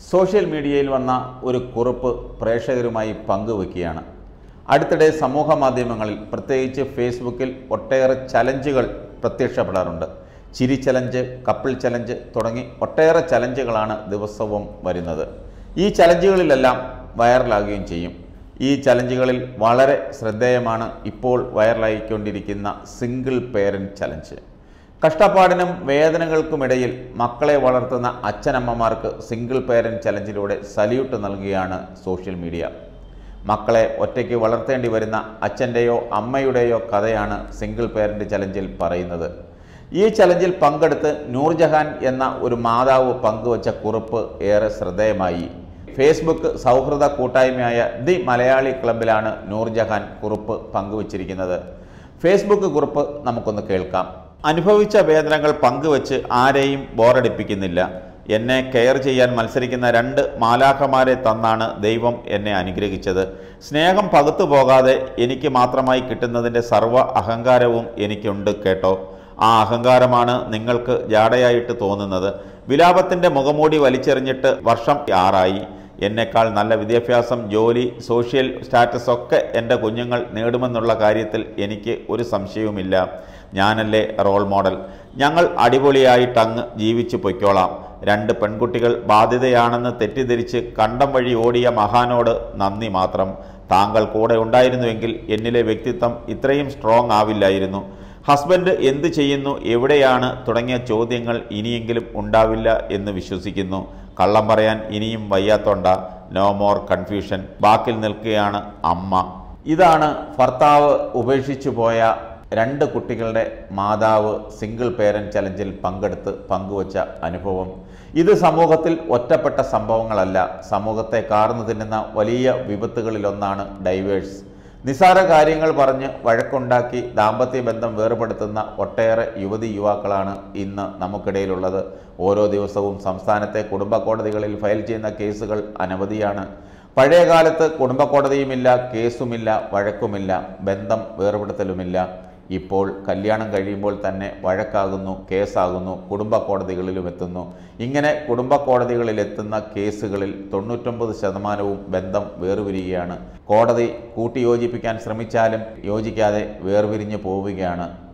social മീഡിയയിൽ വന്ന ഒരു കുറിപ്പ് പ്രേക്ഷകരുമായി പങ്കുവെക്കുകയാണ് അടുത്തിടെ സമൂഹ മാധ്യമങ്ങളിൽ പ്രത്യേകിച്ച് ഫേസ്ബുക്കിൽ ഒട്ടേറെ ചലഞ്ചുകൾ പ്രത്യക്ഷപ്പെടാറുണ്ട് ചിരി ചലഞ്ച് കപ്പിൾ ചലഞ്ച് തുടങ്ങി ഒട്ടേറെ ചലഞ്ചുകളാണ് ദിവസവും വരുന്നത് ഈ ചലഞ്ചുകളിലെല്ലാം വൈറലാകുകയും ചെയ്യും ഈ ചലഞ്ചുകളിൽ വളരെ ശ്രദ്ധേയമാണ് ഇപ്പോൾ വൈറലായിക്കൊണ്ടിരിക്കുന്ന സിംഗിൾ പേരൻറ് ചലഞ്ച് കഷ്ടപ്പാടിനും വേദനകൾക്കുമിടയിൽ മക്കളെ വളർത്തുന്ന അച്ഛനമ്മമാർക്ക് സിംഗിൾ പേരൻറ് ചലഞ്ചിലൂടെ സല്യൂട്ട് നൽകുകയാണ് സോഷ്യൽ മീഡിയ മക്കളെ ഒറ്റയ്ക്ക് വളർത്തേണ്ടി വരുന്ന അച്ഛൻ്റെയോ അമ്മയുടെയോ കഥയാണ് സിംഗിൾ പേരൻറ് ചലഞ്ചിൽ പറയുന്നത് ഈ ചലഞ്ചിൽ പങ്കെടുത്ത് നൂർജഹാൻ എന്ന ഒരു മാതാവ് പങ്കുവച്ച കുറിപ്പ് ഏറെ ശ്രദ്ധേയമായി ഫേസ്ബുക്ക് സൗഹൃദ കൂട്ടായ്മയായ ദി മലയാളി ക്ലബിലാണ് നൂർജഹാൻ കുറിപ്പ് പങ്കുവച്ചിരിക്കുന്നത് ഫേസ്ബുക്ക് കുറിപ്പ് നമുക്കൊന്ന് കേൾക്കാം അനുഭവിച്ച വേദനകൾ പങ്കുവച്ച് ആരെയും ബോറടിപ്പിക്കുന്നില്ല എന്നെ കെയർ ചെയ്യാൻ മത്സരിക്കുന്ന രണ്ട് മാലാഖമാരെ തന്നാണ് ദൈവം എന്നെ അനുഗ്രഹിച്ചത് സ്നേഹം പകുത്തു പോകാതെ എനിക്ക് മാത്രമായി കിട്ടുന്നതിൻ്റെ സർവ്വ അഹങ്കാരവും എനിക്കുണ്ട് കേട്ടോ ആ അഹങ്കാരമാണ് നിങ്ങൾക്ക് ജാടയായിട്ട് തോന്നുന്നത് വിലാപത്തിൻ്റെ മുഖമൂടി വലിച്ചെറിഞ്ഞിട്ട് വർഷം ആറായി എന്നെക്കാൾ നല്ല വിദ്യാഭ്യാസം ജോലി സോഷ്യൽ സ്റ്റാറ്റസ് ഒക്കെ എൻ്റെ കുഞ്ഞുങ്ങൾ നേടുമെന്നുള്ള കാര്യത്തിൽ എനിക്ക് ഒരു സംശയവുമില്ല ഞാനല്ലേ റോൾ മോഡൽ ഞങ്ങൾ അടിപൊളിയായിട്ടങ്ങ് ജീവിച്ചു പൊയ്ക്കോളാം രണ്ട് പെൺകുട്ടികൾ ബാധ്യതയാണെന്ന് തെറ്റിദ്ധരിച്ച് കണ്ടം വഴി ഓടിയ മഹാനോട് നന്ദി മാത്രം താങ്കൾ കൂടെ ഉണ്ടായിരുന്നുവെങ്കിൽ എന്നിലെ വ്യക്തിത്വം ഇത്രയും സ്ട്രോങ് ആവില്ലായിരുന്നു ഹസ്ബൻഡ് എന്ത് ചെയ്യുന്നു എവിടെയാണ് തുടങ്ങിയ ചോദ്യങ്ങൾ ഇനിയെങ്കിലും ഉണ്ടാവില്ല എന്ന് വിശ്വസിക്കുന്നു കള്ളം പറയാൻ ഇനിയും വയ്യാത്തോണ്ട നോ മോർ കൺഫ്യൂഷൻ ബാക്കിൽ നിൽക്കുകയാണ് അമ്മ ഇതാണ് ഭർത്താവ് ഉപേക്ഷിച്ചു പോയ രണ്ട് കുട്ടികളുടെ മാതാവ് സിംഗിൾ പേരൻറ് ചലഞ്ചിൽ പങ്കെടുത്ത് പങ്കുവച്ച അനുഭവം ഇത് സമൂഹത്തിൽ ഒറ്റപ്പെട്ട സംഭവങ്ങളല്ല സമൂഹത്തെ കാർന്നു തിന്നുന്ന വലിയ വിപത്തുകളിലൊന്നാണ് ഡൈവേഴ്സ് നിസാര കാര്യങ്ങൾ പറഞ്ഞ് വഴക്കുണ്ടാക്കി ദാമ്പത്യ ബന്ധം വേർപെടുത്തുന്ന ഒട്ടേറെ യുവതി യുവാക്കളാണ് ഇന്ന് നമുക്കിടയിലുള്ളത് ഓരോ ദിവസവും സംസ്ഥാനത്തെ കുടുംബ കോടതികളിൽ ഫയൽ ചെയ്യുന്ന കേസുകൾ അനവധിയാണ് പഴയ കാലത്ത് കുടുംബ കോടതിയുമില്ല കേസുമില്ല വഴക്കുമില്ല ബന്ധം വേർപെടുത്തലുമില്ല ഇപ്പോൾ കല്യാണം കഴിയുമ്പോൾ തന്നെ വഴക്കാകുന്നു കേസാകുന്നു കുടുംബ കോടതികളിലും എത്തുന്നു ഇങ്ങനെ കുടുംബ കോടതികളിൽ എത്തുന്ന കേസുകളിൽ തൊണ്ണൂറ്റൊമ്പത് ശതമാനവും ബന്ധം വേർപിരിയുകയാണ് കോടതി കൂട്ടിയോജിപ്പിക്കാൻ ശ്രമിച്ചാലും യോജിക്കാതെ വേർപിരിഞ്ഞു പോവുകയാണ്